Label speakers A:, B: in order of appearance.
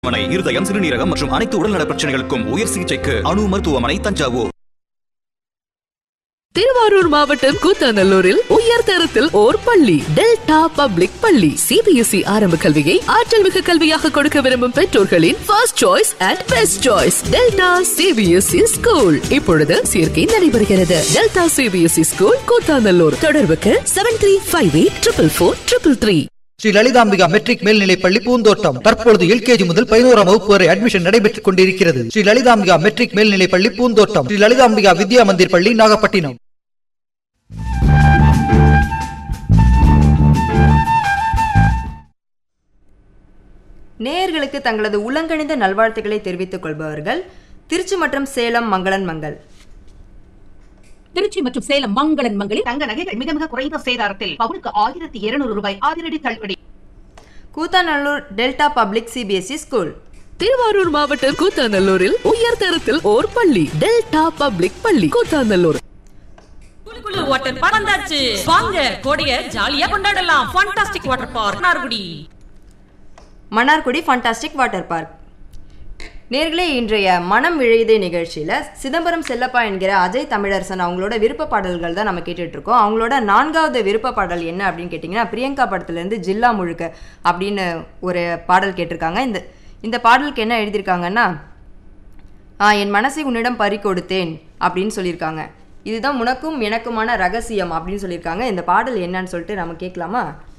A: மனை இருதயம் சிறுநீரகம் மற்றும் அனைத்து உடல்நல பிரச்சனைகளுக்கும் உயர் சிகிச்சைக்கு அணு மருத்துவமனை தஞ்சாவூர்
B: திருவாரூர் மாவட்டம் கூத்தாநல்லூரில் உயர் தரத்தில் ஓர் பள்ளி டெல்டா பப்ளிக் பள்ளி சிபிஎஸ்இ ஆரம்ப கல்வியை ஆற்றல் மிகு கல்வியாக கொடுக்க விரும்பும் பெற்றோர்களின் first choice and best choice Delta CBSE school இப்பொழுது சேர்க்கை நடைபெறுகிறது டெல்டா சிபிஎஸ்இ ஸ்கூல் கூத்தாநல்லூர் தொடர்புக்கு seven three five eight triple four triple three
C: Sri Lalithambika matric மேல்நிலைப்பள்ளி பூந்தோட்டம் தற்பொழுது எல்கேஜி முதல் பதினோராம் வகுப்பு வரை அட்மிஷன் நடைபெற்றுக் கொண்டிருக்கிறது ஸ்ரீ லலிதாம்பிகா மெட்ரிக் மேல்நிலைப்பள்ளி பூந்தோட்டம் ஸ்ரீ லலிதாம்பிகா வித்யா மந்திர் பள்ளி நாகப்பட்டினம்
D: நேயர்களுக்கு தங்களது உலங்கணிந்த நல்வாழ்த்துக்களை தெரிவித்துக் கொள்பவர்கள் திருச்சி மற்றும் சேலம் மங்களன் மங்கள்
E: திருச்சி மற்றும் சேலம் மங்களன் மங்களில்
F: தங்க நகைகள் மிக மிக குறைந்த சேதாரத்தில் பவுனுக்கு ஆயிரத்தி இருநூறு ரூபாய் அதிரடி தள்ளுபடி
D: Koothanallur Delta public CBSE school
B: Thiruvarur மாவட்டம் கூத்தாநல்லூரில் உயர் தரத்தில் ஓர் பள்ளி டெல்டா பப்ளிக் பள்ளி கூத்தாநல்லூர்
G: குளு குளு வாட்டர் பார்க் வந்தாச்சு வாங்க கோடைய ஜாலியா கொண்டாடலாம் ஃபண்டாஸ்டிக் வாட்டர் பார்க் நார்குடி
D: மன்னார்குடி ஃபண்டாஸ்டிக் வாட்டர் பார்க் நேர்களே இன்றைய மனம் விழையுதே நிகழ்ச்சியில் சிதம்பரம் செல்லப்பா என்கிற அஜய் தமிழரசன் அவங்களோட விருப்ப பாடல்கள் தான் நம்ம கேட்டுட்டு இருக்கோம் அவங்களோட நான்காவது விருப்ப பாடல் என்ன அப்படின்னு கேட்டிங்கன்னா பிரியங்கா படத்துலேருந்து ஜில்லா முழுக்க அப்படின்னு ஒரு பாடல் கேட்டிருக்காங்க இந்த இந்த பாடலுக்கு என்ன எழுதியிருக்காங்கன்னா ஆ என் மனசை உன்னிடம் பறி கொடுத்தேன் அப்படின்னு சொல்லியிருக்காங்க இதுதான் உனக்கும் எனக்குமான ரகசியம் அப்படின்னு சொல்லியிருக்காங்க இந்த பாடல் என்னன்னு சொல்லிட்டு நம்ம கேட்கலாமா